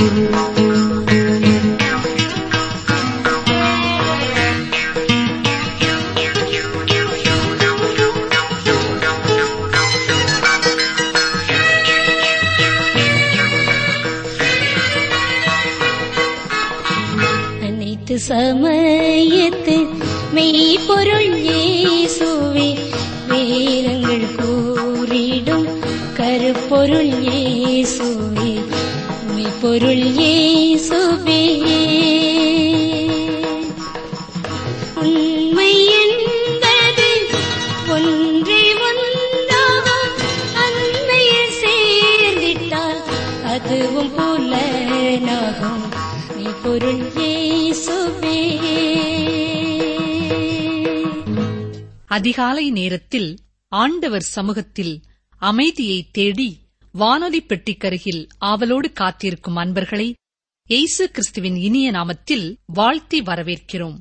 அனைத்து சமயத்து மெய்ப்பொருள் இயேசுவே வேதங்கள் கூறிடும் கருப்பொருள் இயேசுவே மெய்ப்பொருள் இயேசுவே உண்மை என்பது ஒன்றே ஒன்றாகும் அண்மையில் சேர்ந்திட்டால் அதுவும் புலனாகும் மெய்ப்பொருள் இயேசுவே அதிகாலை நேரத்தில் ஆண்டவர் சமூகத்தில் அமைதியை தேடி வானொலி பெட்டிக்கருகில் ஆவலோடு காத்திருக்கும் அன்பர்களை இயேசு கிறிஸ்துவின் இனிய நாமத்தில் வாழ்த்தி வரவேற்கிறோம்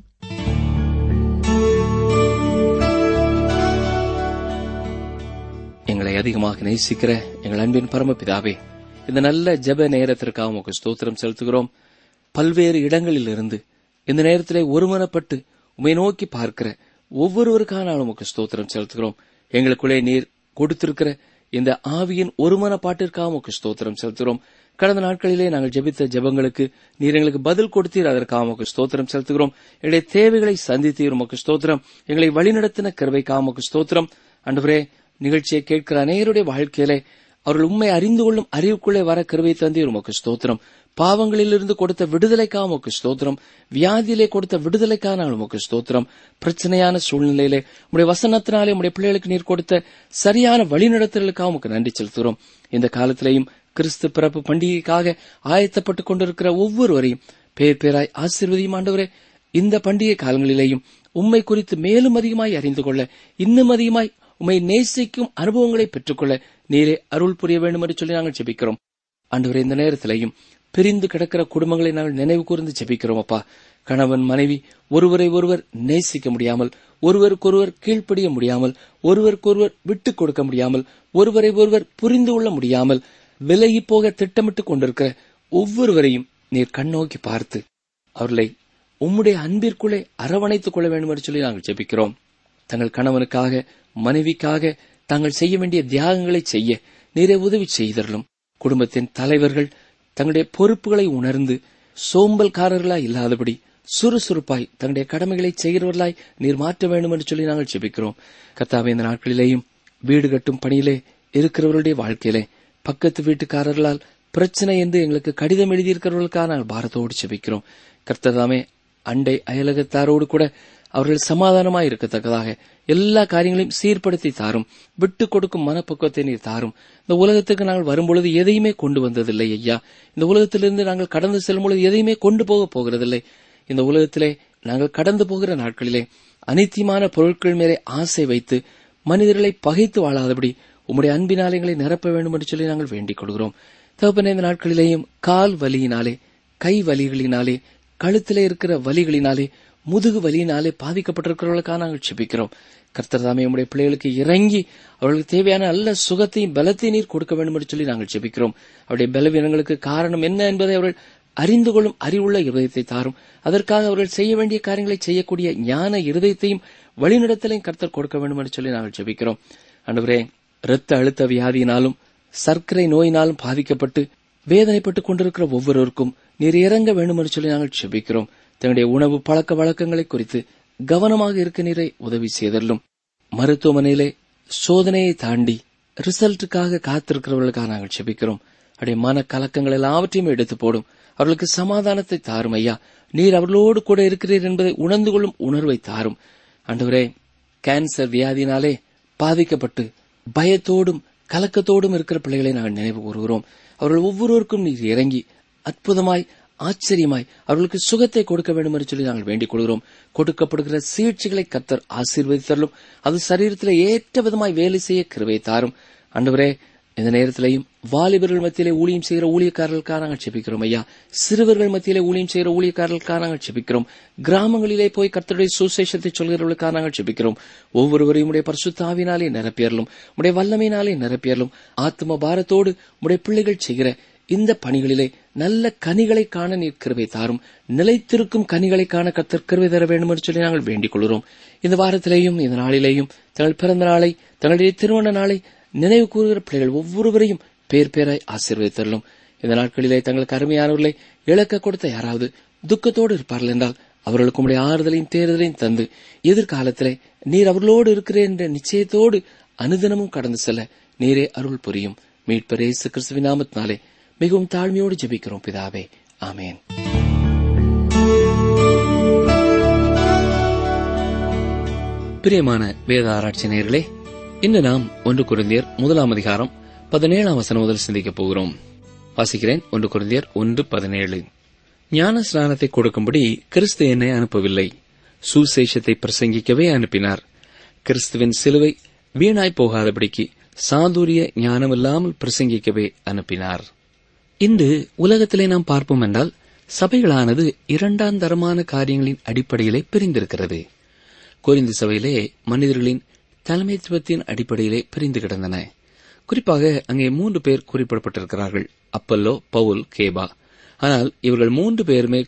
எங்களை அதிகமாக நேசிக்கிற எங்கள் அன்பின் பரமபிதாவே இந்த நல்ல ஜெப நேரத்திற்காக உமக்கு ஸ்தோத்திரம் செலுத்துகிறோம் பல்வேறு இடங்களில் இருந்து இந்த நேரத்திலே ஒருமனப்பட்டு உமை நோக்கி பார்க்கிற ஒவ்வொருவருக்காக நான் உமக்கு ஸ்தோத்திரம் செலுத்துகிறோம் எங்களுக்குள்ளே நீர் கொடுத்திருக்கிற இந்த ஆவியின் ஒருமனப்பாட்டிற்காக உமக்கு ஸ்தோத்திரம் செலுத்துகிறோம் கடந்த நாட்களிலே நாங்கள் ஜெபித்த ஜெபங்களுக்கு நீர் எங்களுக்கு பதில் கொடுத்தீர் அதற்காக உமக்கு ஸ்தோத்திரம் செலுத்துகிறோம் எங்களுடைய தேவைகளை சந்தித்தீர் உமக்கு ஸ்தோத்திரம் எங்களை வழிநடத்தின கருவைக்காக உமக்கு ஸ்தோத்திரம் அன்றுவரே நிகழ்ச்சியை கேட்கிற அநேகருடைய வாழ்க்கையிலே அவர்கள் உண்மை அறிந்து கொள்ளும் அறிவுக்குள்ளே வர கருவை தந்தீர் உமக்கு ஸ்தோத்திரம் பாவங்களிலிருந்து கொடுத்த விடுதலைக்காக உமக்கு ஸ்தோத்திரம் வியாதியிலே கொடுத்த விடுதலைக்காக நாங்கள் உமக்கு ஸ்தோத்திரம் பிரச்சனையான சூழ்நிலையிலே உடைய வசனத்தினாலே உடைய பிள்ளைகளுக்கு நீர் கொடுத்த சரியான வழிநடத்தலுக்காக உமக்கு நன்றி செலுத்துகிறோம் இந்த காலத்திலேயும் கிறிஸ்து பிறப்பு பண்டிகைக்காக ஆயத்தப்பட்டுக் கொண்டிருக்கிற ஒவ்வொருவரையும் பேர் பேராய் ஆசீர்வதியும் ஆண்டவரே இந்த பண்டிகை காலங்களிலேயும் உம்மை குறித்து மேலும் அதிகமாய் அறிந்து கொள்ள இன்னும் அதிகமாய் உம்மை நேசிக்கும் அனுபவங்களை பெற்றுக்கொள்ள நீரே அருள் புரிய வேண்டும் என்று சொல்லி நாங்கள் ஜெபிக்கிறோம் ஆண்டவரே இந்த நேரத்திலேயும் பிரிந்து கிடக்கிற குடும்பங்களை நாங்கள் நினைவு கூர்ந்து ஜெபிக்கிறோம் அப்பா கணவன் மனைவி ஒருவரை ஒருவர் நேசிக்க முடியாமல் ஒருவருக்கொருவர் கீழ்ப்படிய முடியாமல் ஒருவருக்கொருவர் விட்டுக் கொடுக்க முடியாமல் ஒருவரை ஒருவர் புரிந்து கொள்ள முடியாமல் விலகி போக திட்டமிட்டுக் கொண்டிருக்கிற ஒவ்வொருவரையும் நீர் கண்ணோக்கி பார்த்து அவர்களை உம்முடைய அன்பிற்குள்ளே அரவணைத்துக் கொள்ள வேண்டும் என்று சொல்லி நாங்கள் ஜெபிக்கிறோம் தங்கள் கணவனுக்காக மனைவிக்காக தாங்கள் செய்ய வேண்டிய தியாகங்களை செய்ய நீரை உதவி செய்தரலும் குடும்பத்தின் தலைவர்கள் தங்களுடைய பொறுப்புகளை உணர்ந்து சோம்பல்காரர்களாய் இல்லாதபடி சுறுசுறுப்பாய் தங்களுடைய கடமைகளை செய்கிறவர்களாய் நீர் மாற்ற வேண்டும் என்று சொல்லி நாங்கள் ஜெபிக்கிறோம் கர்த்தாவே இந்த நாட்களிலேயும் வீடு கட்டும் பணியிலே இருக்கிறவர்களுடைய வாழ்க்கையிலே பக்கத்து வீட்டுக்காரர்களால் பிரச்சனை என்று எங்களுக்கு கடிதம் எழுதியிருக்கிறவர்களுக்காக நாங்கள் பாரத்தோடு ஜெபிக்கிறோம் கர்த்ததாமே அண்டை அயலகத்தாரோடு கூட அவர்கள் சமாதானமாய் இருக்கத்தக்கதாக எல்லா காரியங்களையும் சீர்படுத்தி தாரும் விட்டு கொடுக்கும் மனப்பக்குவத்தை நீர் தாரும் இந்த உலகத்துக்கு நாங்கள் வரும்பொழுது எதையுமே கொண்டு வந்ததில்லை ஐயா இந்த உலகத்திலிருந்து நாங்கள் கடந்து செல்லும் பொழுது எதையுமே கொண்டு போக போகிறதில்லை இந்த உலகத்திலே நாங்கள் கடந்து போகிற நாட்களிலே அனித்தியமான பொருட்கள் மேலே ஆசை வைத்து மனிதர்களை பகைத்து வாழாதபடி உம்முடைய அன்பினால் எங்களை நிரப்ப வேண்டும் என்று சொல்லி நாங்கள் வேண்டிக் கொள்கிறோம் தகப்பனே இந்த நாட்களிலேயும் கால் வலியினாலே கை வலிகளினாலே கழுத்திலே இருக்கிற வலிகளினாலே முதுகு வலியினாலே பாதிக்கப்பட்டிருக்கிறவர்களுக்காக நாங்கள் செபிக்கிறோம் கர்த்தர் தாமே உம்முடைய பிள்ளைகளுக்கு இறங்கி அவர்களுக்கு தேவையான நல்ல சுகத்தையும் பலத்தையும் நீர் கொடுக்க வேண்டும் என்று சொல்லி நாங்கள் செபிக்கிறோம் அவருடைய பலவீனங்களுக்கு காரணம் என்ன என்பதை அவர்கள் அறிந்து கொள்ளும் அறிவுள்ள இருதயத்தை தாரும் அதற்காக அவர்கள் செய்ய வேண்டிய காரியங்களை செய்யக்கூடிய ஞான இருதயத்தையும் வழிநடத்தலையும் கர்த்தர் கொடுக்க வேண்டும் என்று சொல்லி நாங்கள் ஜெபிக்கிறோம் அன்றுவரே இரத்த அழுத்த வியாதியினாலும் சர்க்கரை நோயினாலும் பாதிக்கப்பட்டு வேதனைப்பட்டுக் கொண்டிருக்கிற ஒவ்வொருவருக்கும் நீர் இறங்க வேண்டும் என்று சொல்லி நாங்கள் ஜெபிக்கிறோம் தங்களுடைய உணவு பழக்க வழக்கங்களை குறித்து கவனமாக இருக்க நீரை உதவி செய்தல்லும் மருத்துவமனையிலே சோதனையை தாண்டி ரிசல்ட்டுக்காக காத்திருக்கிறவர்களுக்காக நாங்கள் ஜெபிக்கிறோம் அப்படியே மன கலக்கங்கள் எல்லாவற்றையும் எடுத்து போடும் அவர்களுக்கு சமாதானத்தை தாரும் ஐயா நீர் அவர்களோடு கூட இருக்கிறீர் என்பதை உணர்ந்து கொள்ளும் உணர்வை தாரும் ஆண்டவரே கேன்சர் வியாதினாலே பாதிக்கப்பட்டு பயத்தோடும் கலக்கத்தோடும் இருக்கிற பிள்ளைகளை நாங்கள் நினைவு கூறுகிறோம் அவர்கள் ஒவ்வொருவருக்கும் நீர் இறங்கி அற்புதமாய் ஆச்சரியமாய் அவர்களுக்கு சுகத்தை கொடுக்க வேண்டும் என்று சொல்லி நாங்கள் வேண்டிக் கொள்கிறோம் கொடுக்கப்படுகிற சிகிச்சைகளை கத்தர் ஆசீர்வதித்தரலும் அது சரீரத்தில் ஏற்ற விதமாய் வேலை செய்ய கிருவை தாரும் அண்டவரே இந்த நேரத்திலையும் வாலிபர்கள் மத்தியிலே ஊழியம் செய்கிற ஊழியக்காரர்களுக்காக நாங்கள் செபிக்கிறோம் ஐயா சிறுவர்கள் மத்தியிலே ஊழியம் செய்கிற ஊழியக்காரர்களுக்காக நாங்கள் செபிக்கிறோம் கிராமங்களிலே போய் கர்த்தருடைய சுசேஷத்தை சொல்கிறவர்களுக்காக நாங்கள் செபிக்கிறோம் ஒவ்வொருவரையும் உடைய பரிசுத்தாவினாலே நிரப்பியறலும் உடைய வல்லமையினாலே நிரப்பியறலும் ஆத்ம பாரத்தோடு உடைய பிள்ளைகள் செய்கிற இந்த பணிகளிலே நல்ல கனிகளை காண நீர் கிருபை தாரும் நிலைத்திருக்கும் கனிகளை காண கத்தர் கிருபை தர வேண்டும் என்று சொல்லி நாங்கள் வேண்டிக் கொள்கிறோம் இந்த வாரத்திலேயும் இந்த நாளிலேயும் தங்கள் பிறந்த நாளை தங்களுடைய திருமண நாளை நினைவு கூறுகிற பிள்ளைகள் ஒவ்வொருவரையும் பேர் பேராய் ஆசீர்வதித்தரலும் இந்த நாட்களிலே தங்களுக்கு அருமையானவர்களை இழக்க கொடுத்த யாராவது துக்கத்தோடு இருப்பார்கள் என்றால் அவர்களுக்கு உடைய ஆறுதலையும் தேர்தலையும் தந்து எதிர்காலத்திலே நீர் அவர்களோடு இருக்கிறேன் என்ற நிச்சயத்தோடு அனுதினமும் கடந்து செல்ல நீரே அருள் புரியும் மீட்பர் இயேசு கிறிஸ்துவின் நாமத்தினாலே மிகவும் தாழ்மையோடு ஜெபிக்கிறோம் பிதாவே ஆமேன் பிரியமான வேத ஆராய்ச்சி நேயர்களே இன்று நாம் ஒன்று குருந்தியர் முதலாம் அதிகாரம் பதினேழாம் வசனம் முதல் சிந்திக்கப் போகிறோம் வாசிக்கிறேன் ஒன்று குருந்தியர் ஒன்று பதினேழு ஞான ஸ்நானத்தை கொடுக்கும்படி கிறிஸ்து என்னை அனுப்பவில்லை சுசேஷத்தை பிரசங்கிக்கவே அனுப்பினார் கிறிஸ்துவின் சிலுவை வீணாய் போகாதபடிக்கு சாதுரிய ஞானமில்லாமல் பிரசங்கிக்கவே அனுப்பினார் இன்று உலகத்திலே நாம் பார்ப்போம் என்றால் சபைகளானது இரண்டாம் தரமான காரியங்களின் அடிப்படையிலே பிரிந்திருக்கிறது கோரிந்து சபையிலே மனிதர்களின் தலைமைத்துவத்தின் அடிப்படையிலே பிரிந்து கிடந்தன குறிப்பாக அங்கே மூன்று பேர் குறிப்பிடப்பட்டிருக்கிறார்கள் அப்பல்லோ பவுல் கேபா ஆனால் இவர்கள் மூன்று பேருமே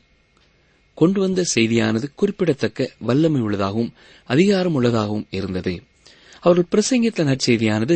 கொண்டு வந்த செய்தியானது குறிப்பிடத்தக்க வல்லமை உள்ளதாகவும் அதிகாரம் உள்ளதாகவும் இருந்தது அவர்கள் பிரசங்கித்த நற்செய்தியானது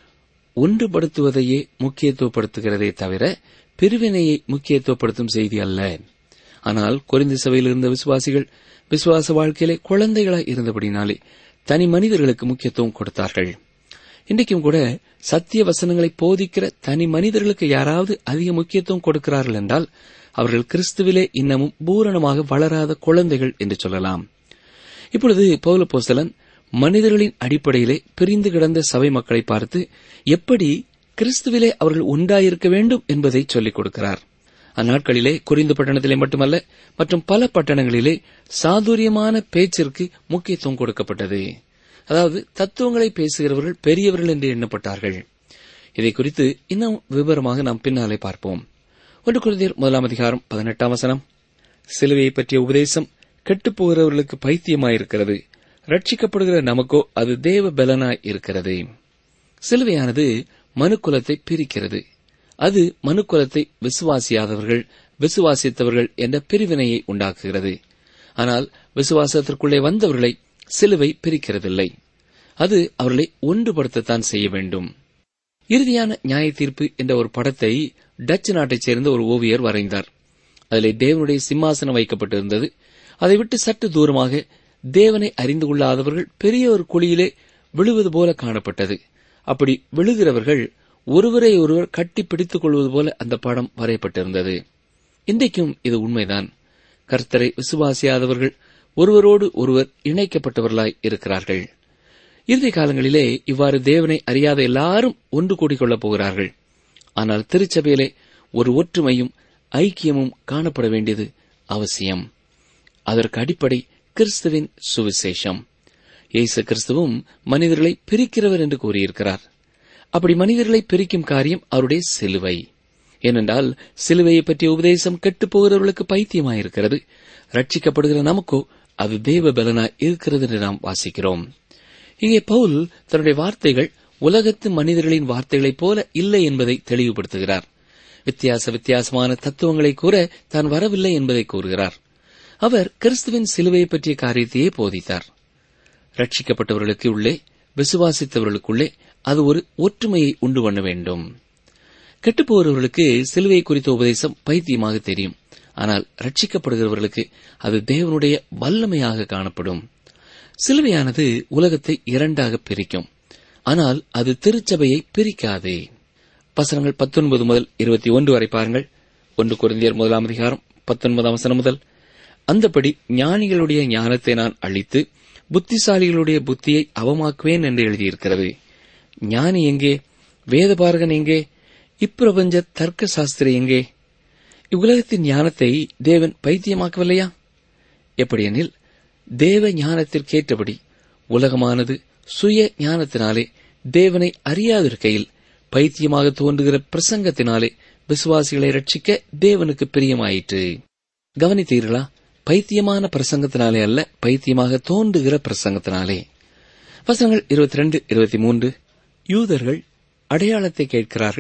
ஒன்றுபடுத்துவதையே முக்கியத்துவப்படுத்துகிறதே தவிர பிரிவினையை முக்கியத்துவப்படுத்தும் செய்தி அல்ல ஆனால் குறைந்த சபையில் இருந்த விசுவாசிகள் விசுவாச வாழ்க்கையிலே குழந்தைகளாய் இருந்தபடினாலே தனி மனிதர்களுக்கு முக்கியத்துவம் கொடுத்தார்கள் இன்றைக்கும் கூட சத்திய வசனங்களை போதிக்கிற தனி மனிதர்களுக்கு யாராவது அதிக முக்கியத்துவம் கொடுக்கிறார்கள் என்றால் அவர்கள் கிறிஸ்துவிலே இன்னமும் பூரணமாக வளராத குழந்தைகள் என்று சொல்லலாம் இப்பொழுது பௌலபோஸ்தலன் மனிதர்களின் அடிப்படையிலே பிரிந்து கிடந்த சபை மக்களை பார்த்து எப்படி கிறிஸ்துவிலே அவர்கள் ஒன்றாயிருக்க வேண்டும் என்பதை சொல்லிக் கொடுக்கிறார் அந்நாட்களிலே குறிந்து பட்டணத்திலே மட்டுமல்ல மற்றும் பல பட்டணங்களிலே சாதுரியமான பேச்சிற்கு முக்கியத்துவம் கொடுக்கப்பட்டது அதாவது தத்துவங்களை பேசுகிறவர்கள் பெரியவர்கள் என்று எண்ணப்பட்டார்கள் இதை குறித்து இன்னும் விவரமாக நாம் பின்னாலே பார்ப்போம் ஒன்று குருந்தியர் முதலாம் அதிகாரம் பதினெட்டாம் வசனம் சிலுவையை பற்றிய உபதேசம் கெட்டுப்போகிறவர்களுக்கு பைத்தியமாயிருக்கிறது ரட்சிக்கப்படுகிற நமக்கோ அது தேவ பலனாய் இருக்கிறது சிலுவையானது மனுக்குலத்தை பிரிக்கிறது அது மனுக்குலத்தை விசுவாசியாதவர்கள் விசுவாசித்தவர்கள் என்ற பிரிவினையை உண்டாக்குகிறது ஆனால் விசுவாசத்திற்குள்ளே வந்தவர்களை சிலுவை பிரிக்கிறதில்லை அது அவர்களை ஒன்றுபடுத்தத்தான் செய்ய வேண்டும் இறுதியான நியாய தீர்ப்பு என்ற ஒரு படத்தை டச்சு நாட்டைச் சேர்ந்த ஒரு ஓவியர் வரைந்தார் அதிலே தேவனுடைய சிம்மாசனம் வைக்கப்பட்டிருந்தது அதை விட்டு சற்று தூரமாக தேவனை அறிந்து கொள்ளாதவர்கள் பெரிய ஒரு குழியிலே விழுவது போல காணப்பட்டது அப்படி விழுகிறவர்கள் ஒருவரை ஒருவர் கட்டி பிடித்துக் கொள்வது போல அந்த படம் வரையப்பட்டிருந்தது இன்றைக்கும் இது உண்மைதான் கர்த்தரை விசுவாசியாதவர்கள் ஒருவரோடு ஒருவர் இணைக்கப்பட்டவர்களாய் இருக்கிறார்கள் இறுதி காலங்களிலே இவ்வாறு தேவனை அறியாத எல்லாரும் ஒன்று கூடிக்கொள்ளப் போகிறார்கள் ஆனால் திருச்சபையிலே ஒரு ஒற்றுமையும் ஐக்கியமும் காணப்பட வேண்டியது அவசியம் அதற்கு அடிப்படை கிறிஸ்துவின் சுவிசேஷம் இயேசு கிறிஸ்துவும் மனிதர்களை பிரிக்கிறவர் என்று கூறியிருக்கிறார் அப்படி மனிதர்களை பிரிக்கும் காரியம் அவருடைய சிலுவை ஏனென்றால் சிலுவையை பற்றிய உபதேசம் கெட்டுப் போகிறவர்களுக்கு பைத்தியமாயிருக்கிறது ரட்சிக்கப்படுகிற நமக்கோ அது தேவ பலனாய் இருக்கிறது என்று நாம் வாசிக்கிறோம் இங்கே பவுல் தன்னுடைய வார்த்தைகள் உலகத்து மனிதர்களின் வார்த்தைகளைப் போல இல்லை என்பதை தெளிவுபடுத்துகிறார் வித்தியாச வித்தியாசமான தத்துவங்களை கூற தான் வரவில்லை என்பதை கூறுகிறார் அவர் கிறிஸ்துவின் சிலுவையை பற்றிய காரியத்தையே போதித்தார் ரட்சிக்கப்பட்டவர்களுக்கு உள்ளே விசுவாசித்தவர்களுக்குள்ளே அது ஒரு ஒற்றுமையை உண்டு பண்ண வேண்டும் கெட்டுப்போகிறவர்களுக்கு சிலுவை குறித்த உபதேசம் பைத்தியமாக தெரியும் ஆனால் ரட்சிக்கப்படுகிறவர்களுக்கு அது தேவனுடைய வல்லமையாக காணப்படும் சிலுவையானது உலகத்தை இரண்டாக பிரிக்கும் ஆனால் அது திருச்சபையை பிரிக்காதே வசனங்கள் பத்தொன்பது முதல் இருபத்தி ஒன்று வரை பாருங்கள் ஒன்று குருந்தியர் முதலாம் அதிகாரம் பத்தொன்பதாம் வசனம் முதல் அந்தபடி ஞானிகளுடைய ஞானத்தை நான் அழித்து புத்திசாலிகளுடைய புத்தியை அவமாக்குவேன் என்று எழுதியிருக்கிறது ஞானி எங்கே வேதபாரகன் எங்கே இப்பிரபஞ்ச தர்க்க சாஸ்திரி எங்கே இவ்வுலகத்தின் ஞானத்தை தேவன் பைத்தியமாக்கவில்லையா எப்படியெனில் தேவ ஞானத்திற்கேற்றபடி உலகமானது சுய ஞானத்தினாலே தேவனை அறியாதிருக்கையில் பைத்தியமாக தோன்றுகிற பிரசங்கத்தினாலே விசுவாசிகளை ரட்சிக்க தேவனுக்கு பிரியமாயிற்று கவனித்தீர்களா பைத்தியமான பிரசங்கத்தினாலே அல்ல பைத்தியமாக தோன்றுகிற பிரசங்கத்தினாலே வசனங்கள் இருபத்தி ரெண்டு இருபத்தி மூன்று யூதர்கள் அடையாளத்தை கேட்கிறார்கள்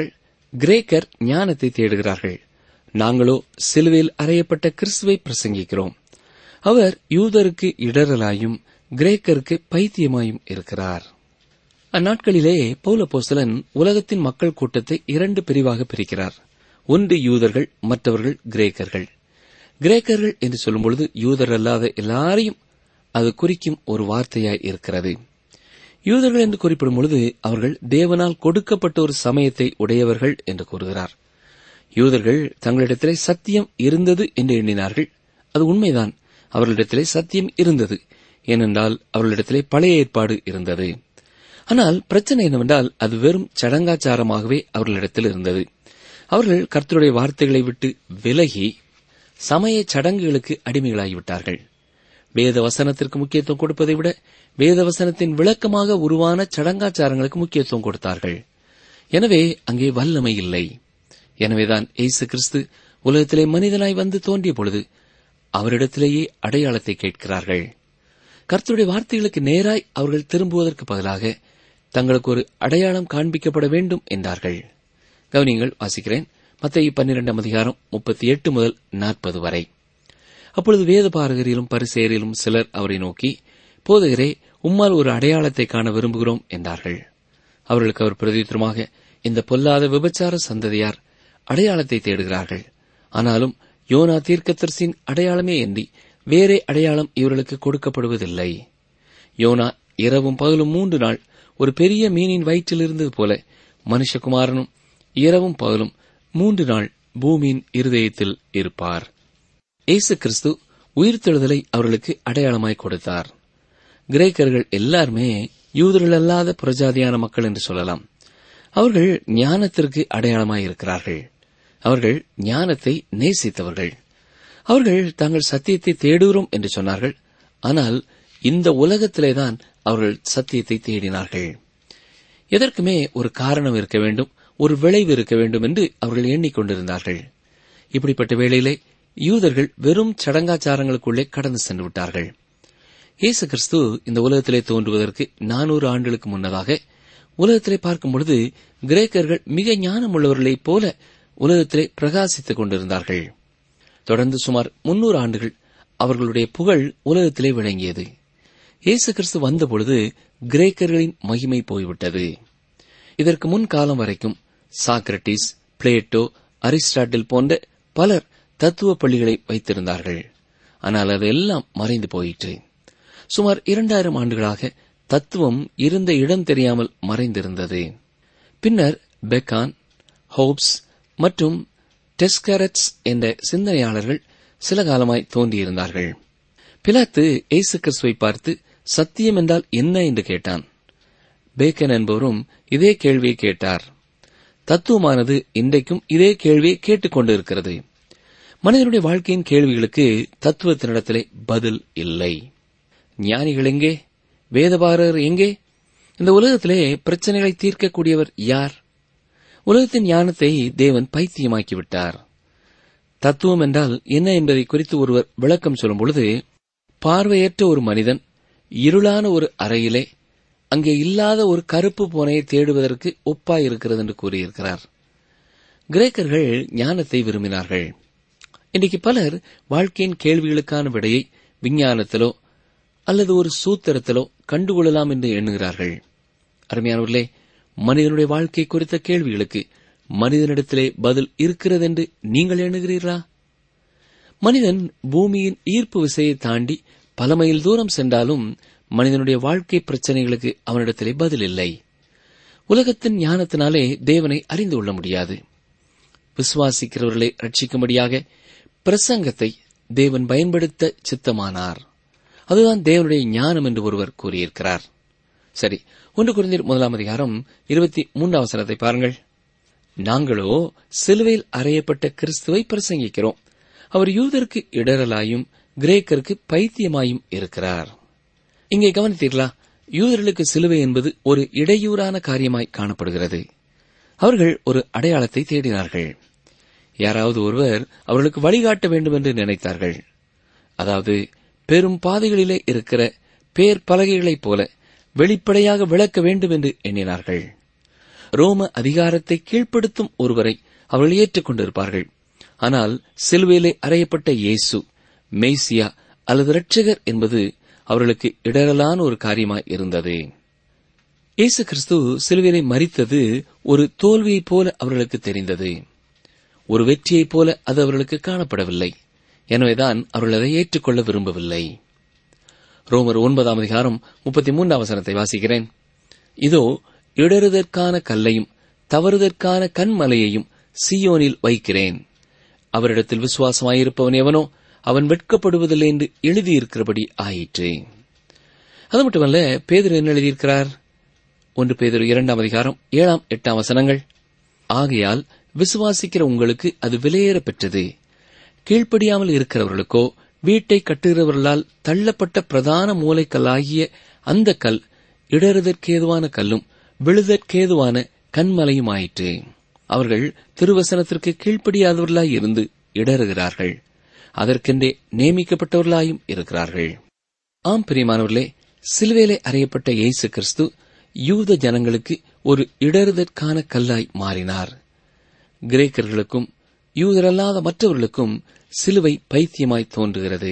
கிரேக்கர் ஞானத்தை தேடுகிறார்கள் நாங்களோ சிலுவையில் அறையப்பட்ட கிறிஸ்துவை பிரசங்கிக்கிறோம் அவர் யூதருக்கு இடரலாயும் கிரேக்கருக்கு பைத்தியமாயும் இருக்கிறார் அந்நாட்களிலே பௌலபோஸ்தலன் உலகத்தின் மக்கள் கூட்டத்தை இரண்டு பிரிவாக பிரிக்கிறார் ஒன்று யூதர்கள் மற்றவர்கள் கிரேக்கர்கள் கிரேக்கர்கள் என்று சொல்லும்பொழுது யூதர் அல்லாத எல்லாரையும் அது குறிக்கும் ஒரு வார்த்தையாய் இருக்கிறது யூதர்கள் என்று குறிப்பிடும் பொழுது அவர்கள் தேவனால் கொடுக்கப்பட்ட ஒரு சமயத்தை உடையவர்கள் என்று கூறுகிறார் யூதர்கள் தங்களிடத்திலே சத்தியம் இருந்தது என்று எண்ணினார்கள் அது உண்மைதான் அவர்களிடத்திலே சத்தியம் இருந்தது ஏனென்றால் அவர்களிடத்திலே பழைய ஏற்பாடு இருந்தது ஆனால் பிரச்சனை என்னவென்றால் அது வெறும் சடங்காச்சாரமாகவே அவர்களிடத்தில் இருந்தது அவர்கள் கர்த்தருடைய வார்த்தைகளை விட்டு விலகி சமய சடங்குகளுக்கு அடிமைகளாகிவிட்டார்கள் வேத வசனத்திற்கு முக்கியத்துவம் கொடுப்பதை விட வேத வசனத்தின் விளக்கமாக உருவான சடங்காச்சாரங்களுக்கு முக்கியத்துவம் கொடுத்தார்கள் எனவே அங்கே வல்லமை இல்லை எனவேதான் இயேசு கிறிஸ்து உலகத்திலே மனிதனாய் வந்து தோன்றிய பொழுது அவரிடத்திலேயே அடையாளத்தை கேட்கிறார்கள் கர்த்தருடைய வார்த்தைகளுக்கு நேராய் அவர்கள் திரும்புவதற்கு பதிலாக தங்களுக்கு ஒரு அடையாளம் காண்பிக்கப்பட வேண்டும் என்றார்கள் கவனியங்கள் வாசிக்கிறேன் மத்திய பன்னிரெண்டாம் அதிகாரம் முப்பத்தி எட்டு முதல் நாற்பது வரை அப்பொழுது வேத பாரகரிலும் பரிசேரிலும் சிலர் அவரை நோக்கி போதகரே உம்மால் ஒரு அடையாளத்தை காண விரும்புகிறோம் என்றார்கள் அவர்களுக்கு அவர் பிரதித்திரமாக இந்த பொல்லாத விபச்சார சந்ததியார் அடையாளத்தை தேடுகிறார்கள் ஆனாலும் யோனா தீர்க்கதரிசியின் அடையாளமே அன்றி வேறே அடையாளம் இவர்களுக்கு கொடுக்கப்படுவதில்லை யோனா இரவும் பகலும் மூன்று நாள் ஒரு பெரிய மீனின் வயிற்றில் இருந்தது போல மனுஷகுமாரனும் இரவும் பகலும் மூன்று நாள் பூமியின் இருதயத்தில் இருப்பார் இயேசு கிறிஸ்து உயிர்த்தெழுதலை அவர்களுக்கு அடையாளமாய் கொடுத்தார் கிரேக்கர்கள் எல்லாருமே யூதர்கள் அல்லாத புறஜாதியான மக்கள் என்று சொல்லலாம் அவர்கள் ஞானத்திற்கு அடையாளமாய் இருக்கிறார்கள் அவர்கள் ஞானத்தை நேசித்தவர்கள் அவர்கள் தாங்கள் சத்தியத்தை தேடுகிறோம் என்று சொன்னார்கள் ஆனால் இந்த உலகத்திலேதான் அவர்கள் சத்தியத்தை தேடினார்கள் எதற்குமே ஒரு காரணம் இருக்க வேண்டும் ஒரு விளைவு இருக்க வேண்டும் என்று அவர்கள் எண்ணிக்கொண்டிருந்தார்கள் இப்படிப்பட்ட வேளையிலே யூதர்கள் வெறும் சடங்காச்சாரங்களுக்குள்ளே கடந்து சென்று விட்டார்கள் இயேசு கிறிஸ்து இந்த உலகத்திலே தோன்றுவதற்கு நானூறு ஆண்டுகளுக்கு முன்னதாக உலகத்திலே பார்க்கும் பொழுது கிரேக்கர்கள் மிக ஞானம் உள்ளவர்களைப் போல உலகத்திலே பிரகாசித்துக் கொண்டிருந்தார்கள் தொடர்ந்து சுமார் முன்னூறு ஆண்டுகள் அவர்களுடைய புகழ் உலகத்திலே விளங்கியது இயேசு கிறிஸ்து வந்தபொழுது கிரேக்கர்களின் மகிமை போய்விட்டது இதற்கு முன் காலம் வரைக்கும் சாக்ரட்டிஸ் பிளேட்டோ அரிஸ்டாட்டில் போன்ற பலர் தத்துவ பள்ளிகளை வைத்திருந்தார்கள் ஆனால் அதெல்லாம் மறைந்து போயிற்று சுமார் இரண்டாயிரம் ஆண்டுகளாக தத்துவம் இருந்த இடம் தெரியாமல் மறைந்திருந்தது பின்னர் பெக்கான் ஹோப்ஸ் மற்றும் டெஸ்கரட்ஸ் என்ற சிந்தனையாளர்கள் சில காலமாய் தோன்றியிருந்தார்கள் பிலாத்து இயேசு கிறிஸ்துவை பார்த்து சத்தியம் என்றால் என்ன என்று கேட்டான் பேக்கன் என்பவரும் இதே கேள்வியை கேட்டார் தத்துவமானது இன்றைக்கும் இதே கேள்வியை கேட்டுக்கொண்டிருக்கிறது மனிதனுடைய வாழ்க்கையின் கேள்விகளுக்கு தத்துவத்தினிடத்திலே பதில் இல்லை ஞானிகள் எங்கே வேதபாரர் எங்கே இந்த உலகத்திலே பிரச்சனைகளை தீர்க்கக்கூடியவர் யார் உலகத்தின் ஞானத்தை தேவன் பைத்தியமாக்கிவிட்டார் தத்துவம் என்றால் என்ன என்பதை குறித்து ஒருவர் விளக்கம் சொல்லும் பொழுது பார்வையற்ற ஒரு மனிதன் இருளான ஒரு அறையிலே அங்கே இல்லாத ஒரு கருப்பு பூனையை தேடுவதற்கு ஒப்பாயிருக்கிறது என்று கூறியிருக்கிறார் கிரேக்கர்கள் ஞானத்தை விரும்பினார்கள் இன்றைக்கு பலர் வாழ்க்கையின் கேள்விகளுக்கான விடையை விஞ்ஞானத்திலோ அல்லது ஒரு சூத்திரத்திலோ கண்டுகொள்ளலாம் என்று எண்ணுகிறார்கள் அருமையானவர்களே மனிதனுடைய வாழ்க்கை குறித்த கேள்விகளுக்கு மனிதனிடத்திலே பதில் இருக்கிறது என்று நீங்கள் எண்ணுகிறீர்களா மனிதன் பூமியின் ஈர்ப்பு விசையை தாண்டி பல மைல் தூரம் சென்றாலும் மனிதனுடைய வாழ்க்கை பிரச்சனைகளுக்கு அவனிடத்திலே பதில் இல்லை உலகத்தின் ஞானத்தினாலே தேவனை அறிந்து கொள்ள முடியாது விசுவாசிக்கிறவர்களை ரட்சிக்கும்படியாக பிரசங்கத்தை தேவன் பயன்படுத்த சித்தமானார் அதுதான் தேவனுடைய ஞானம் என்று ஒருவர் கூறியிருக்கிறார் சரி ஒன்று குறைந்தர் முதலாம் அதிகாரம் இருபத்தி மூன்றாம் வசனத்தை பாருங்கள் நாங்களோ சிலுவையில் அறையப்பட்ட கிறிஸ்துவை பிரசங்கிக்கிறோம் அவர் யூதருக்கு இடரலாயும் கிரேக்கருக்கு பைத்தியமாயும் இருக்கிறார் இங்கே கவனித்தீர்களா யூதர்களுக்கு சிலுவை என்பது ஒரு இடையூறான காரியமாய் காணப்படுகிறது அவர்கள் ஒரு அடையாளத்தை தேடினார்கள் யாராவது ஒருவர் அவர்களுக்கு வழிகாட்ட வேண்டும் என்று நினைத்தார்கள் அதாவது பெரும் பாதைகளிலே இருக்கிற பேர் பலகைகளைப் போல வெளிப்படையாக விளக்க வேண்டும் என்று எண்ணினார்கள் ரோம அதிகாரத்தை கீழ்ப்படுத்தும் ஒருவரை அவர்கள் ஏற்றுக்கொண்டிருப்பார்கள் ஆனால் சிலுவையிலே அறையப்பட்ட இயேசு மெய்சியா அல்லது இரட்சகர் என்பது அவர்களுக்கு இடரலான ஒரு காரியமாய் இருந்தது இயேசு கிறிஸ்து சிலுவையிலே மறித்தது ஒரு தோல்வியைப் போல அவர்களுக்கு தெரிந்தது ஒரு வெற்றியைப் போல அது அவர்களுக்கு காணப்படவில்லை எனவேதான் அவர்கள் அதை ஏற்றுக்கொள்ள விரும்பவில்லை ரோமர் ஒன்பதாம் அதிகாரம் முப்பத்தி மூன்றாம் வசனத்தை வாசிக்கிறேன் இதோ இடறுதற்கான கல்லையும் தவறுதற்கான கண்மலையையும் சியோனில் வைக்கிறேன் அவரிடத்தில் விசுவாசமாயிருப்பவன் எவனோ அவன் வெட்கப்படுவதில்லை என்று எழுதியிருக்கிறபடி ஆயிற்று அது மட்டுமல்ல பேதர் என்ன எழுதியிருக்கிறார் ஒன்று பேதர் இரண்டாம் அதிகாரம் ஏழாம் எட்டாம் வசனங்கள் ஆகையால் விசுவாசிக்கிற உங்களுக்கு அது விலையேற பெற்றது கீழ்ப்படியாமல் இருக்கிறவர்களுக்கோ வீட்டை கட்டுகிறவர்களால் தள்ளப்பட்ட பிரதான மூலைக்கல்லாகிய அந்த கல் இடறுதற்கேதுவான கல்லும் விழுதற்கேதுவான கண்மலையுமாயிற்று அவர்கள் திருவசனத்திற்கு கீழ்ப்படியாதவர்களாய் இருந்து இடறுகிறார்கள் அதற்கென்றே நியமிக்கப்பட்டவர்களாயும் இருக்கிறார்கள் ஆம் பிரியமானவர்களே சிலுவேலை அறையப்பட்ட இயேசு கிறிஸ்து யூத ஜனங்களுக்கு ஒரு இடறுதற்கான கல்லாய் மாறினார் கிரேக்கர்களுக்கும் யூதரல்லாத மற்றவர்களுக்கும் சிலுவை பைத்தியமாய் தோன்றுகிறது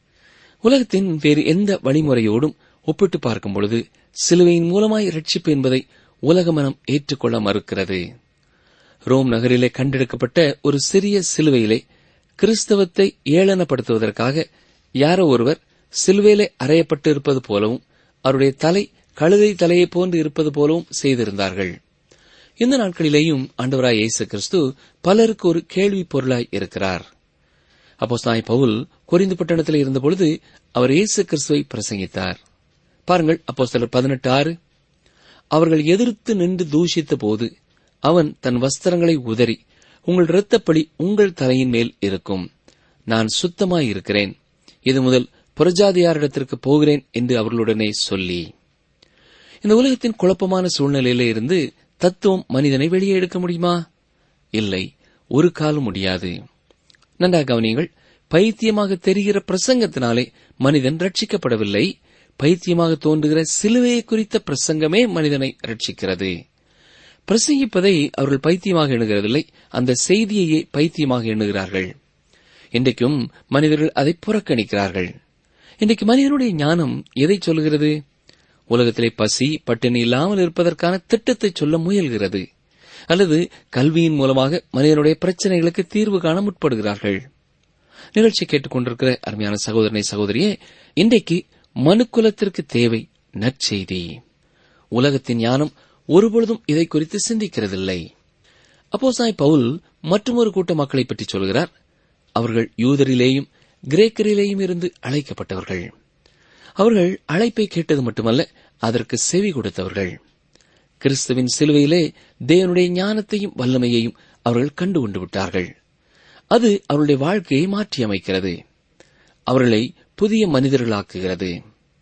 உலகத்தின் வேறு எந்த வழிமுறையோடும் ஒப்பிட்டு பார்க்கும் பொழுது சிலுவையின் மூலமாய் ரட்சிப்பு என்பதை உலக மனம் ஏற்றுக்கொள்ள மறுக்கிறது ரோம் நகரிலே கண்டெடுக்கப்பட்ட ஒரு சிறிய சிலுவையிலே கிறிஸ்தவத்தை ஏளனப்படுத்துவதற்காக யாரோ ஒருவர் சிலுவையிலே அறையப்பட்டு இருப்பது போலவும் அவருடைய தலை கழுதை தலையைப் போன்று இருப்பது போலவும் செய்திருந்தார்கள் இந்த நாட்களிலேயும் ஆண்டவராய் இயேசு கிறிஸ்து பலருக்கு ஒரு கேள்வி பொருளாய் இருக்கிறார் அப்போ சாய் பவுல் கொரிந்து பட்டணத்தில் இருந்தபொழுது அவர் இயேசு கிறிஸ்துவை பிரசங்கித்தார் பாருங்கள் அப்போ சிலர் பதினெட்டு ஆறு அவர்கள் எதிர்த்து நின்று தூஷித்த போது அவன் தன் வஸ்திரங்களை உதறி உங்கள் இரத்தப்பழி உங்கள் தலையின் மேல் இருக்கும் நான் சுத்தமாய் இருக்கிறேன் இது முதல் புறஜாதியாரிடத்திற்கு போகிறேன் என்று அவர்களுடனே சொல்லி இந்த உலகத்தின் குழப்பமான சூழ்நிலையில இருந்து தத்துவம் மனிதனை வெளியே எடுக்க முடியுமா இல்லை ஒரு காலம் முடியாது நன்றாக கவனியுங்கள் பைத்தியமாக தெரிகிற பிரசங்கத்தினாலே மனிதன் ரட்சிக்கப்படவில்லை பைத்தியமாக தோன்றுகிற சிலுவையை குறித்த பிரசங்கமே மனிதனை ரட்சிக்கிறது பிரசங்கிப்பதை அவர்கள் பைத்தியமாக எண்ணுகிறதில்லை அந்த செய்தியையே பைத்தியமாக எண்ணுகிறார்கள் இன்றைக்கும் மனிதர்கள் அதை புறக்கணிக்கிறார்கள் இன்றைக்கு மனிதனுடைய ஞானம் எதை சொல்கிறது உலகத்திலே பசி பட்டினி இல்லாமல் இருப்பதற்கான திட்டத்தை சொல்ல முயல்கிறது அல்லது கல்வியின் மூலமாக மனிதனுடைய பிரச்சனைகளுக்கு தீர்வு காண முற்படுகிறார்கள் நிகழ்ச்சி கேட்டுக்கொண்டிருக்கிற அருமையான சகோதரனை சகோதரியே இன்றைக்கு மனுக்குலத்திற்கு தேவை நற்செய்தி உலகத்தின் ஞானம் ஒருபொழுதும் இதை குறித்து சிந்திக்கிறதில்லை அப்போ சாய் பவுல் மற்றொரு கூட்ட மக்களை பற்றி சொல்கிறார் அவர்கள் யூதரிலேயும் கிரேக்கரிலேயும் இருந்து அழைக்கப்பட்டவர்கள் அவர்கள் அழைப்பை கேட்டது மட்டுமல்ல அதற்கு செவி கொடுத்தவர்கள் கிறிஸ்துவின் சிலுவையிலே தேவனுடைய ஞானத்தையும் வல்லமையையும் அவர்கள் கண்டு கொண்டு விட்டார்கள் அது அவருடைய வாழ்க்கையை மாற்றியமைக்கிறது அவர்களை புதிய மனிதர்களாக்குகிறது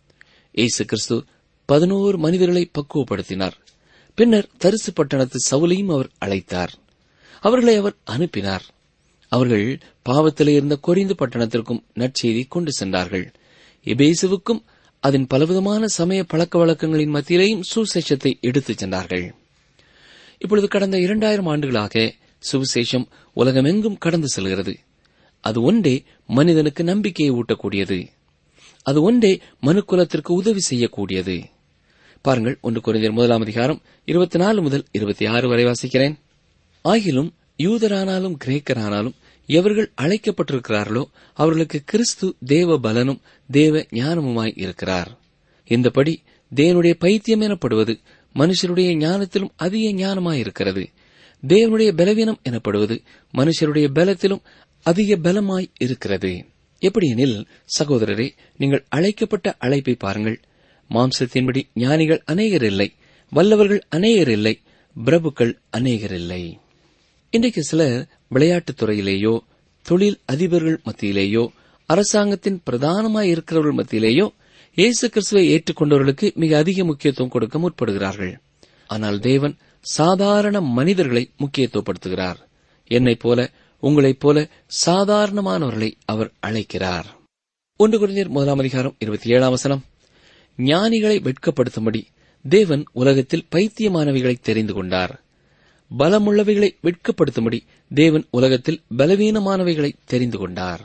இயேசு கிறிஸ்து பதினோரு மனிதர்களை பக்குவப்படுத்தினார் பின்னர் தரிசு பட்டணத்து சவுலையும் அவர் அழைத்தார் அவர்களை அவர் அனுப்பினார் அவர்கள் பாவத்திலே இருந்த கொரிந்து பட்டணத்திற்கும் நற்செய்தி கொண்டு சென்றார்கள் எபேசுவுக்கும் அதன் பலவிதமான சமய பழக்க வழக்கங்களின் மத்தியிலேயும் சுசேஷத்தை எடுத்துச் சென்றார்கள் இப்பொழுது கடந்த இரண்டாயிரம் ஆண்டுகளாக சுவிசேஷம் உலகமெங்கும் கடந்து செல்கிறது அது ஒன்றே மனிதனுக்கு நம்பிக்கையை ஊட்டக்கூடியது அது ஒன்றே மனுக்குலத்திற்கு உதவி செய்யக்கூடியது பாருங்கள் ஒன்று குறைந்தர் முதலாம் அதிகாரம் இருபத்தி நாலு முதல் இருபத்தி ஆறு வரை வாசிக்கிறேன் ஆகிலும் யூதரானாலும் கிரேக்கரானாலும் எவர்கள் அழைக்கப்பட்டிருக்கிறார்களோ அவர்களுக்கு கிறிஸ்து தேவ பலனும் தேவ ஞானமுமாய் இருக்கிறார் இந்தபடி தேவனுடைய பைத்தியம் எனப்படுவது மனுஷருடைய ஞானத்திலும் அதிக ஞானமாய் இருக்கிறது தேவனுடைய பலவீனம் எனப்படுவது மனுஷருடைய பலத்திலும் அதிக பலமாய் இருக்கிறது எப்படியெனில் சகோதரரே நீங்கள் அழைக்கப்பட்ட அழைப்பை பாருங்கள் மாம்சத்தின்படி ஞானிகள் அநேகர் இல்லை வல்லவர்கள் அநேகர் இல்லை பிரபுக்கள் அநேகர் இல்லை இன்றைக்கு சிலர் விளையாட்டுத் துறையிலேயோ தொழில் அதிபர்கள் மத்தியிலேயோ அரசாங்கத்தின் பிரதானமாய் இருக்கிறவர்கள் மத்தியிலேயோ இயேசு கிறிஸ்துவை ஏற்றுக்கொண்டவர்களுக்கு மிக அதிக முக்கியத்துவம் கொடுக்க முற்படுகிறார்கள் ஆனால் தேவன் சாதாரண மனிதர்களை முக்கியத்துவப்படுத்துகிறார் என்னைப் போல உங்களைப் போல சாதாரணமானவர்களை அவர் அழைக்கிறார் ஒன்று குறைந்தர் முதலாம் அதிகாரம் இருபத்தி ஏழாம் வசனம் ஞானிகளை வெட்கப்படுத்தும்படி தேவன் உலகத்தில் பைத்தியமானவைகளை தெரிந்து கொண்டார் பலமுள்ளவைகளை வெட்கப்படுத்தும்படி தேவன் உலகத்தில் பலவீனமானவைகளை தெரிந்து கொண்டார்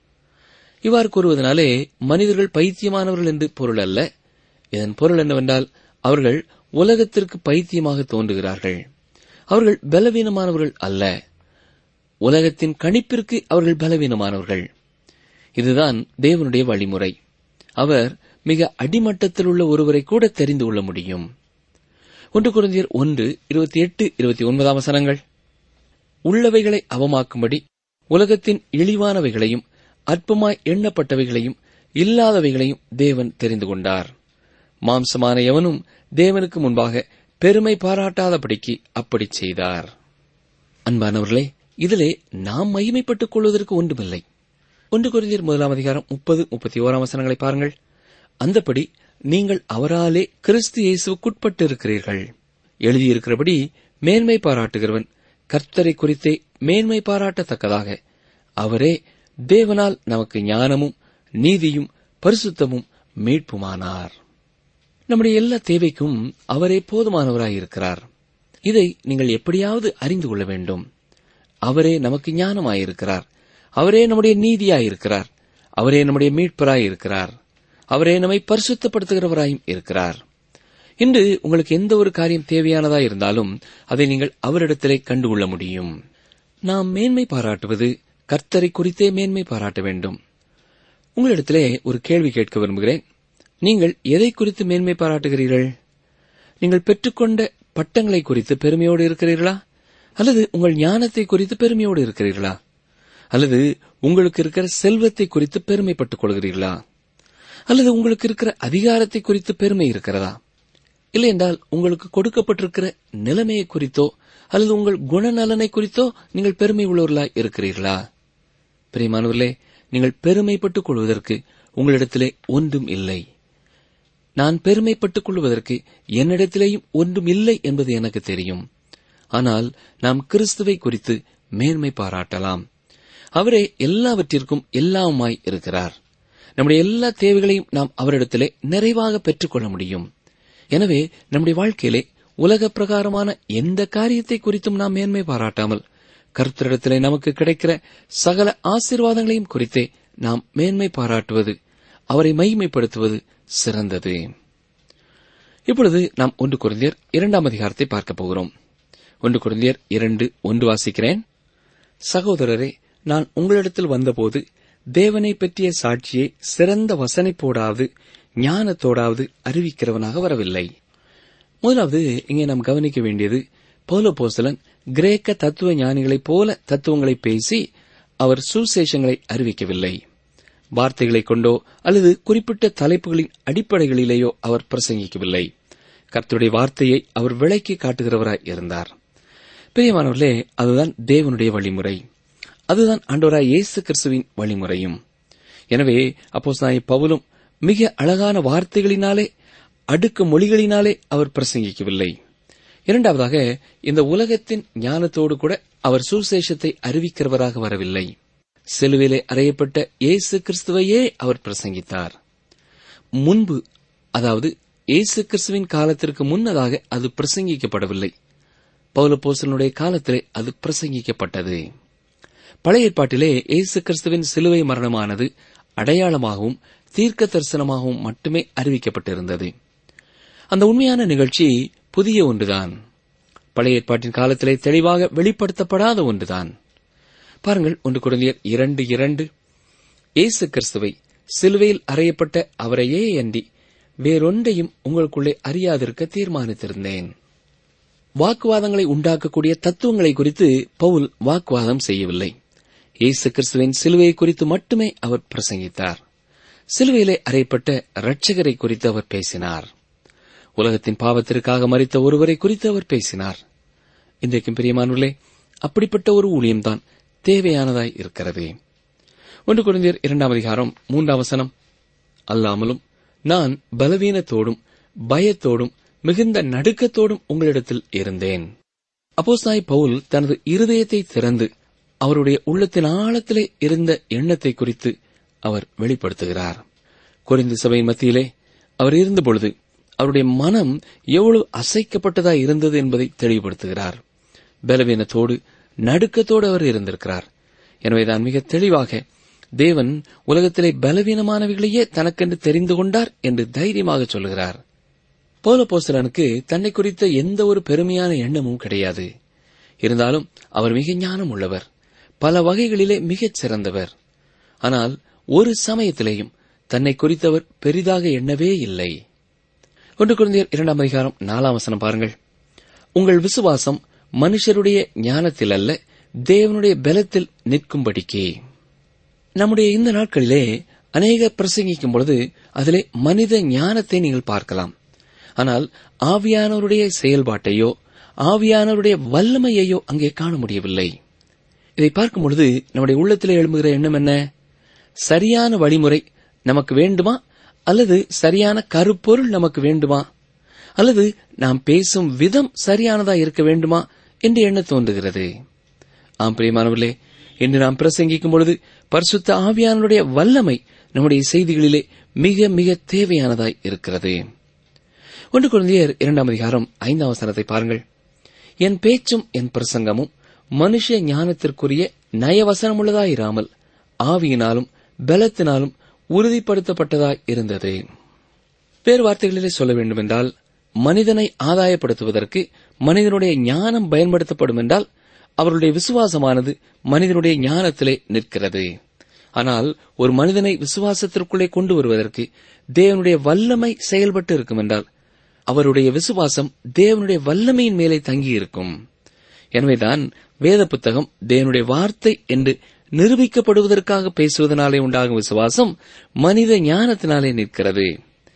இவ்வாறு கூறுவதனாலே மனிதர்கள் பைத்தியமானவர்கள் என்று பொருள் அல்ல இதன் பொருள் என்னவென்றால் அவர்கள் உலகத்திற்கு பைத்தியமாக தோன்றுகிறார்கள் அவர்கள் பலவீனமானவர்கள் அல்ல உலகத்தின் கணிப்பிற்கு அவர்கள் பலவீனமானவர்கள் இதுதான் தேவனுடைய வழிமுறை அவர் மிக அடிமட்டத்தில் உள்ள ஒருவரை கூட தெரிந்து கொள்ள முடியும் ஒன்று குருந்தியர் ஒன்று இருபத்தி எட்டு இருபத்தி ஒன்பதாம் வசனங்கள் உள்ளவைகளை அவமாக்கும்படி உலகத்தின் இழிவானவைகளையும் அற்பமாய் எண்ணப்பட்டவைகளையும் இல்லாதவைகளையும் தேவன் தெரிந்து கொண்டார் மாம்சமான எவனும் தேவனுக்கு முன்பாக பெருமை பாராட்டாதபடிக்கு அப்படி செய்தார் அன்பானவர்களே இதிலே நாம் மகிமைப்பட்டுக் கொள்வதற்கு ஒன்றுமில்லை ஒன்று குருந்தியர் முதலாம் அதிகாரம் முப்பது முப்பத்தி ஓராம் வசனங்களை பாருங்கள் அந்தபடி நீங்கள் அவராலே கிறிஸ்து இயேசுக்குட்பட்டு இருக்கிறீர்கள் எழுதியிருக்கிறபடி மேன்மை பாராட்டுகிறவன் கர்த்தரை குறித்தே மேன்மை பாராட்டத்தக்கதாக அவரே தேவனால் நமக்கு ஞானமும் நீதியும் பரிசுத்தமும் மீட்புமானார் நம்முடைய எல்லா தேவைக்கும் அவரே போதுமானவராயிருக்கிறார் இதை நீங்கள் எப்படியாவது அறிந்து கொள்ள வேண்டும் அவரே நமக்கு ஞானமாயிருக்கிறார் அவரே நம்முடைய நீதியாயிருக்கிறார் அவரே நம்முடைய மீட்பராயிருக்கிறார் அவரே நம்மை பரிசுத்தப்படுத்துகிறவராயும் இருக்கிறார் இன்று உங்களுக்கு எந்த ஒரு காரியம் தேவையானதா இருந்தாலும் அதை நீங்கள் அவரிடத்திலே கண்டுகொள்ள முடியும் நாம் மேன்மை பாராட்டுவது கர்த்தரை குறித்தே மேன்மை பாராட்ட வேண்டும் உங்களிடத்திலே ஒரு கேள்வி கேட்க விரும்புகிறேன் நீங்கள் எதை குறித்து மேன்மை பாராட்டுகிறீர்கள் நீங்கள் பெற்றுக்கொண்ட பட்டங்களை குறித்து பெருமையோடு இருக்கிறீர்களா அல்லது உங்கள் ஞானத்தை குறித்து பெருமையோடு இருக்கிறீர்களா அல்லது உங்களுக்கு இருக்கிற செல்வத்தை குறித்து பெருமைப்பட்டுக் கொள்கிறீர்களா அல்லது உங்களுக்கு இருக்கிற அதிகாரத்தை குறித்து பெருமை இருக்கிறதா இல்லை என்றால் உங்களுக்கு கொடுக்கப்பட்டிருக்கிற நிலைமையை குறித்தோ அல்லது உங்கள் குணநலனை குறித்தோ நீங்கள் பெருமை உள்ளவர்களா இருக்கிறீர்களா பிரியமானவர்களே நீங்கள் பெருமைப்பட்டுக் கொள்வதற்கு உங்களிடத்திலே ஒன்றும் இல்லை நான் பெருமைப்பட்டுக் கொள்வதற்கு என்னிடத்திலேயும் ஒன்றும் இல்லை என்பது எனக்கு தெரியும் ஆனால் நாம் கிறிஸ்துவை குறித்து மேன்மை பாராட்டலாம் அவரே எல்லாவற்றிற்கும் எல்லாமாய் இருக்கிறார் நம்முடைய எல்லா தேவைகளையும் நாம் அவரிடத்திலே நிறைவாக பெற்றுக்கொள்ள முடியும் எனவே நம்முடைய வாழ்க்கையிலே உலக பிரகாரமான எந்த காரியத்தை குறித்தும் நாம் மேன்மை பாராட்டாமல் கர்த்தரிடத்திலே நமக்கு கிடைக்கிற சகல ஆசீர்வாதங்களையும் குறித்தே நாம் மேன்மை பாராட்டுவது அவரை மகிமைப்படுத்துவது சிறந்தது இப்பொழுது நாம் ஒன்று குருந்தியர் இரண்டாம் அதிகாரத்தை பார்க்க போகிறோம் ஒன்று குருந்தியர் இரண்டு ஒன்று வாசிக்கிறேன் சகோதரரே நான் உங்களிடத்தில் வந்தபோது தேவனை பற்றிய சாட்சியை சிறந்த வசனைப்போடாவது ஞானத்தோடாவது அறிவிக்கிறவனாக வரவில்லை முதலாவது இங்கே நாம் கவனிக்க வேண்டியது பௌலபோசலன் கிரேக்க தத்துவ ஞானிகளைப் போல தத்துவங்களை பேசி அவர் சுசேஷங்களை அறிவிக்கவில்லை வார்த்தைகளைக் கொண்டோ அல்லது குறிப்பிட்ட தலைப்புகளின் அடிப்படைகளிலேயோ அவர் பிரசங்கிக்கவில்லை கர்த்தருடைய வார்த்தையை அவர் விளக்கி காட்டுகிறவராய் இருந்தார் பிரியமானவர்களே அதுதான் தேவனுடைய வழிமுறை அதுதான் ஆண்டவராய் இயேசு கிறிஸ்துவின் வழிமுறையும் எனவே அப்போ பவுலும் மிக அழகான வார்த்தைகளினாலே அடுக்கு மொழிகளினாலே அவர் பிரசங்கிக்கவில்லை இரண்டாவதாக இந்த உலகத்தின் ஞானத்தோடு கூட அவர் சுசேஷத்தை அறிவிக்கிறவராக வரவில்லை சிலுவிலே அறையப்பட்ட இயேசு கிறிஸ்துவையே அவர் பிரசங்கித்தார் முன்பு அதாவது இயேசு கிறிஸ்துவின் காலத்திற்கு முன்னதாக அது பிரசங்கிக்கப்படவில்லை பௌலப்போசனுடைய காலத்திலே அது பிரசங்கிக்கப்பட்டது பழைய ஏற்பாட்டிலே இயேசு கிறிஸ்துவின் சிலுவை மரணமானது அடையாளமாகவும் தீர்க்க தரிசனமாகவும் மட்டுமே அறிவிக்கப்பட்டிருந்தது அந்த உண்மையான நிகழ்ச்சி புதிய ஒன்றுதான் பழைய ஏற்பாட்டின் காலத்திலே தெளிவாக வெளிப்படுத்தப்படாத ஒன்றுதான் பாருங்கள் ஒன்று குழந்தையர் இரண்டு இரண்டு இயேசு கிறிஸ்துவை சிலுவையில் அறையப்பட்ட அவரையே அன்றி வேறொன்றையும் உங்களுக்குள்ளே அறியாதிருக்க தீர்மானித்திருந்தேன் வாக்குவாதங்களை உண்டாக்கக்கூடிய தத்துவங்களை குறித்து பவுல் வாக்குவாதம் செய்யவில்லை இயேசு கிறிஸ்துவின் சிலுவையை குறித்து மட்டுமே அவர் பிரசங்கித்தார் சிலுவையிலே அறையப்பட்ட இரட்சகரை குறித்து அவர் பேசினார் உலகத்தின் பாவத்திற்காக மறித்த ஒருவரை குறித்து அவர் பேசினார் இன்றைக்கும் பிரியமானவர்களே அப்படிப்பட்ட ஒரு ஊழியம்தான் தேவையானதாய் இருக்கிறது ஒன்று குழந்தையர் இரண்டாம் அதிகாரம் மூன்றாம் வசனம் அல்லாமலும் நான் பலவீனத்தோடும் பயத்தோடும் மிகுந்த நடுக்கத்தோடும் உங்களிடத்தில் இருந்தேன் அப்போஸ்தாய் பவுல் தனது இருதயத்தை திறந்து அவருடைய உள்ளத்தின் ஆழத்திலே இருந்த எண்ணத்தை குறித்து அவர் வெளிப்படுத்துகிறார் குறைந்த சபையின் மத்தியிலே அவர் இருந்தபொழுது அவருடைய மனம் எவ்வளவு அசைக்கப்பட்டதா இருந்தது என்பதை தெளிவுபடுத்துகிறார் பலவீனத்தோடு நடுக்கத்தோடு அவர் இருந்திருக்கிறார் எனவேதான் மிக தெளிவாக தேவன் உலகத்திலே பலவீனமானவைகளையே தனக்கென்று தெரிந்து கொண்டார் என்று தைரியமாக சொல்கிறார் போலபோஸ்தலனுக்கு தன்னை குறித்த எந்த ஒரு பெருமையான எண்ணமும் கிடையாது இருந்தாலும் அவர் மிக ஞானம் உள்ளவர் பல வகைகளிலே மிகச் சிறந்தவர் ஆனால் ஒரு சமயத்திலேயும் தன்னை குறித்தவர் பெரிதாக எண்ணவே இல்லை ஒன்று குழந்தையர் இரண்டாம் அதிகாரம் நாலாம் வசனம் பாருங்கள் உங்கள் விசுவாசம் மனுஷருடைய ஞானத்தில் அல்ல தேவனுடைய பலத்தில் நிற்கும்படிக்கே நம்முடைய இந்த நாட்களிலே அநேக பிரசங்கிக்கும் பொழுது அதிலே மனித ஞானத்தை நீங்கள் பார்க்கலாம் ஆனால் ஆவியானவருடைய செயல்பாட்டையோ ஆவியானவருடைய வல்லமையையோ அங்கே காண முடியவில்லை இதை பார்க்கும் பொழுது நம்முடைய உள்ளத்திலே எழும்புகிற எண்ணம் என்ன சரியான வழிமுறை நமக்கு வேண்டுமா அல்லது சரியான கருப்பொருள் நமக்கு வேண்டுமா அல்லது நாம் பேசும் விதம் சரியானதா இருக்க வேண்டுமா என்று எண்ண தோன்றுகிறது ஆம் பிரியமானவர்களே இன்று நாம் பிரசங்கிக்கும் பொழுது பரிசுத்த ஆவியானுடைய வல்லமை நம்முடைய செய்திகளிலே மிக மிக தேவையானதாய் இருக்கிறது ஒன்று குழந்தையர் இரண்டாம் அதிகாரம் ஐந்தாம் வசனத்தை பாருங்கள் என் பேச்சும் என் பிரசங்கமும் மனுஷ ஞானத்திற்குரிய நயவசனமுள்ளதாயிராமல் ஆவியினாலும் பலத்தினாலும் உறுதிப்படுத்தப்பட்டதாய் இருந்தது வேறு வார்த்தைகளிலே சொல்ல வேண்டுமென்றால் மனிதனை ஆதாயப்படுத்துவதற்கு மனிதனுடைய ஞானம் பயன்படுத்தப்படும் என்றால் அவருடைய விசுவாசமானது மனிதனுடைய ஞானத்திலே நிற்கிறது ஆனால் ஒரு மனிதனை விசுவாசத்திற்குள்ளே கொண்டு வருவதற்கு தேவனுடைய வல்லமை செயல்பட்டு இருக்கும் என்றால் அவருடைய விசுவாசம் தேவனுடைய வல்லமையின் மேலே தங்கியிருக்கும் எனவேதான் வேத புத்தகம் தேவனுடைய வார்த்தை என்று நிரூபிக்கப்படுவதற்காக பேசுவதனாலே உண்டாகும் விசுவாசம் மனித ஞானத்தினாலே நிற்கிறது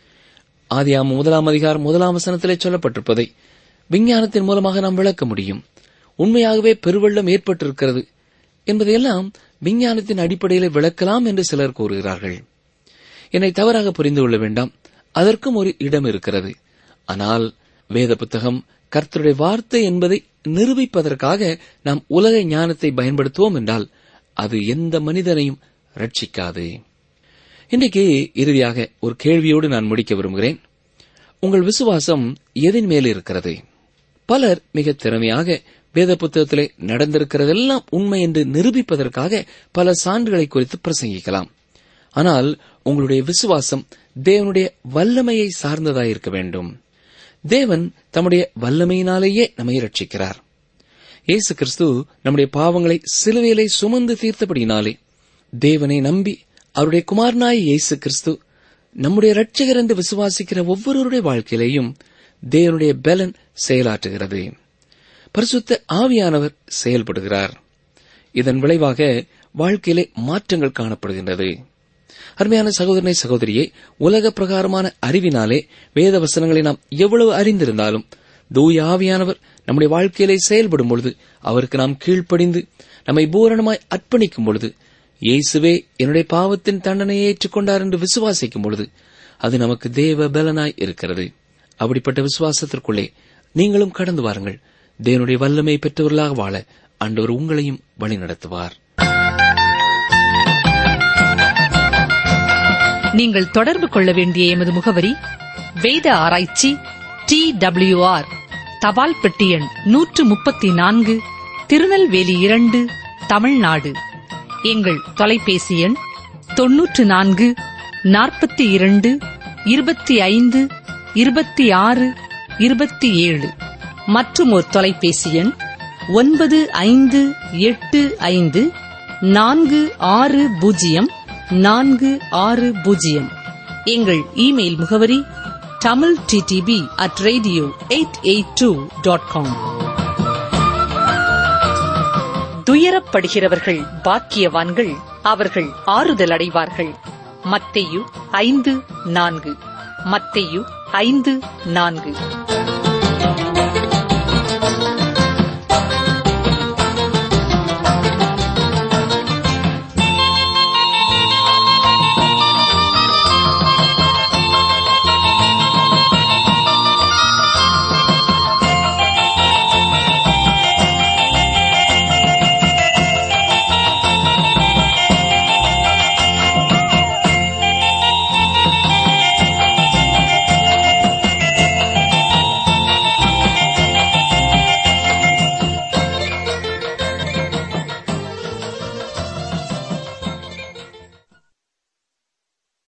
ஆதியாம் முதலாம் அதிகாரம் முதலாம் வசனத்திலே சொல்லப்பட்டிருப்பதை விஞ்ஞானத்தின் மூலமாக நாம் விளக்க முடியும் உண்மையாகவே பெருவெள்ளம் ஏற்பட்டிருக்கிறது என்பதையெல்லாம் விஞ்ஞானத்தின் அடிப்படையில் விளக்கலாம் என்று சிலர் கூறுகிறார்கள் என்னை தவறாக புரிந்து கொள்ள வேண்டாம் அதற்கும் ஒரு இடம் இருக்கிறது ஆனால் வேத புத்தகம் கர்த்தருடைய வார்த்தை என்பதை நிரூபிப்பதற்காக நாம் உலக ஞானத்தை பயன்படுத்துவோம் என்றால் அது எந்த மனிதனையும் ரட்சிக்காது இன்றைக்கு இறுதியாக ஒரு கேள்வியோடு நான் முடிக்க விரும்புகிறேன் உங்கள் விசுவாசம் எதின் மேல் இருக்கிறது பலர் மிக திறமையாக வேத புத்தகத்திலே நடந்திருக்கிறதெல்லாம் உண்மை என்று நிரூபிப்பதற்காக பல சான்றுகளை குறித்து பிரசங்கிக்கலாம் ஆனால் உங்களுடைய விசுவாசம் தேவனுடைய வல்லமையை சார்ந்ததாயிருக்க வேண்டும் தேவன் தம்முடைய வல்லமையினாலேயே நம்மை ரட்சிக்கிறார் இயேசு கிறிஸ்து நம்முடைய பாவங்களை சிலுவையிலே சுமந்து தீர்த்தபடியினாலே தேவனை நம்பி அவருடைய குமாரனாய் இயேசு கிறிஸ்து நம்முடைய இரட்சகர் என்று விசுவாசிக்கிற ஒவ்வொருவருடைய வாழ்க்கையிலேயும் தேவனுடைய பலன் செயலாற்றுகிறது பரிசுத்த ஆவியானவர் செயல்படுகிறார் இதன் விளைவாக வாழ்க்கையிலே மாற்றங்கள் காணப்படுகின்றது அருமையான சகோதரனை சகோதரியே உலக பிரகாரமான அறிவினாலே வேத வசனங்களை நாம் எவ்வளவு அறிந்திருந்தாலும் தூய ஆவியானவர் நம்முடைய வாழ்க்கையிலே செயல்படும் பொழுது அவருக்கு நாம் கீழ்ப்படிந்து நம்மை பூரணமாய் அர்ப்பணிக்கும் பொழுது இயேசுவே என்னுடைய பாவத்தின் தண்டனையை ஏற்றுக்கொண்டார் என்று விசுவாசிக்கும் பொழுது அது நமக்கு தேவ பலனாய் இருக்கிறது அப்படிப்பட்ட விசுவாசத்திற்குள்ளே நீங்களும் கடந்து வாருங்கள் தேவனுடைய வல்லமை பெற்றவர்களாக வாழ ஆண்டவர் உங்களையும் வழிநடத்துவார் நீங்கள் தொடர்பு கொள்ள வேண்டிய எமது முகவரி வேத ஆராய்ச்சி டி ஆர் தபால் பெட்டி எண் நூற்று முப்பத்தி நான்கு திருநெல்வேலி இரண்டு தமிழ்நாடு எங்கள் தொலைபேசி எண் தொன்னூற்று நான்கு நாற்பத்தி இரண்டு இருபத்தி ஐந்து இருபத்தி ஆறு இருபத்தி ஏழு மற்றும் ஒரு தொலைபேசி எண் ஒன்பது ஐந்து எட்டு ஐந்து நான்கு ஆறு பூஜ்ஜியம் நான்கு ஆறு பூஜ்ஜியம் எங்கள் இமெயில் முகவரி Tamil DTP at radio eight eight two dot com துயரப்படுகிறவர்கள் பாக்கியவான்கள் அவர்கள் ஆறுதல் அடைவார்கள் மத்தேயு ஐந்து நான்கு மத்தேயு ஐந்து நான்கு